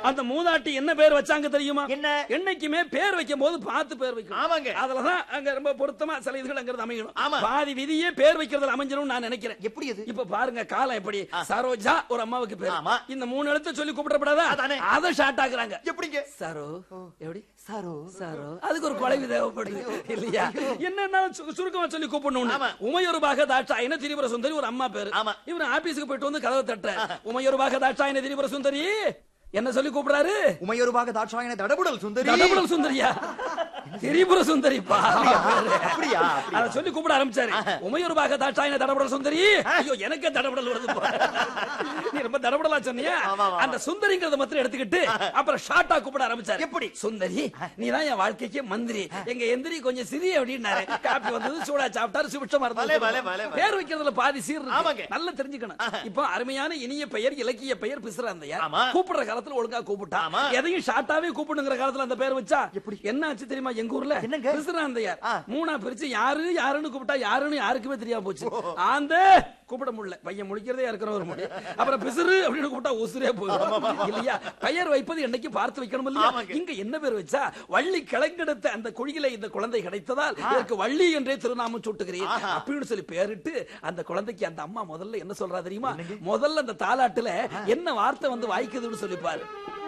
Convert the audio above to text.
அந்த மூதாட்டி என்ன பேர் வச்சாங்க தெரியுமா என்ன? என்னைக்குமே பேர் வைக்கும் போது பார்த்து பேர் வைக்கணும் ஆமாங்க. அதுலதான் அங்க ரொம்ப பொருத்தமா சில இதுகள் அங்கிறது அமையணும் ஆமா. பாதி விதியே பேர் வைக்கிறதுல அமைஞ்சிரும் நான் நினைக்கிறேன் எப்படி அது இப்ப பாருங்க காலம் எப்படி சரோஜா ஒரு அம்மாவுக்கு பேர் ஆமா. இந்த மூணு எழுத்து சொல்லி கூப்பிடப்படாதா அதானே. அதை ஷார்ட் ஆக்குறாங்க எப்படிங்க சரோ எப்படி சாரோ சாரோ அதுக்கு ஒரு குழவி தேவைப்படுது இல்லையா என்னன்னா சு- சுருக்கமா சொல்லி கூப்பிடணும் ஆமா. உமையொருபாக தாட்சாயின திரிபுர சுந்தரி ஒரு அம்மா பேரு ஆமா. இவர் ஆபீஸுக்கு போயிட்டு வந்து கதவை தட்டுற உமையொருபாக தாட்சாயின திரிபுர சுந்தரி என்ன சொல்லி கூப்பிடுறாரு உமையொருபாக தாட்சாயன தடபுடல் சுந்தரி தடபுடல் சுந்தரியா திரிபுர சுந்தரிப்பா அப்படியா அத சொல்லி கூப்பிட ஆரம்பிச்சாரு உமையொருபாக தாட்சாயின தடபுடல் சுந்தரி ஐயோ எனக்கே தடபுடல் வருது பா. நீ ரொம்ப தடபுடலா சொன்னியா ஆமா, ஆமா. அந்த சுந்தரிங்கிறத மாத்திரம் எடுத்துக்கிட்டு அப்புறம் ஷார்ட்டா கூப்பிட ஆரம்பிச்சாரு எப்படி? சுந்தரி நீதான் என் வாழ்க்கைக்கு மந்திரி எங்க எந்திரி கொஞ்சம் சிறிய அப்படின்னாரு காப்பி வந்தது சூடா சாப்பிட்டாரு சுபிட்சமா பலே, பலே, இருந்தது பலே, பலே. பேர் வைக்கிறதுல பாதி சீர் இருக்கு. ஆமாங்க. நல்லா தெரிஞ்சுக்கணும் இப்போ அருமையான இனிய பெயர் இலக்கிய பெயர் பிசுறாந்தையா ஆமா. கூப்பிடுற காலத்துல ஒழுங்கா கூப்பிட்டா ஆமா. எதையும் ஷார்ட்டாவே கூப்பிடுங்கிற காலத்துல அந்த பேர் வச்சா எப்படி? என்ன ஆச்சு தெரியுமா எங்க ஊர்ல என்னங்க? பிசுறாந்தையார் ஆ. மூணா பிரிச்சு யாரு யாருன்னு கூப்பிட்டா யாருன்னு யாருக்குமே தெரியாம போச்சு ஆந்த கூப்பிட முடியல பையன் முழிக்கிறதே இருக்கிற ஒரு முடி அப்புறம் பிசுறு அப்படின்னு கூப்பிட்டா உசுரே போயிடும் இல்லையா பெயர் வைப்பது என்னைக்கு பார்த்து வைக்கணும் இல்லையா ஆமாங்க. இங்க என்ன பேர் வச்சா வள்ளி கிழங்கெடுத்த அந்த குழியில இந்த குழந்தை கிடைத்ததால் இதற்கு வள்ளி என்றே திருநாமம் சூட்டுகிறேன் அப்படின்னு சொல்லி பேரிட்டு அந்த குழந்தைக்கு அந்த அம்மா முதல்ல என்ன சொல்றா தெரியுமா முதல்ல அந்த தாலாட்டுல என்ன வார்த்தை வந்து வாய்க்குதுன்னு சொல்லிப்பாரு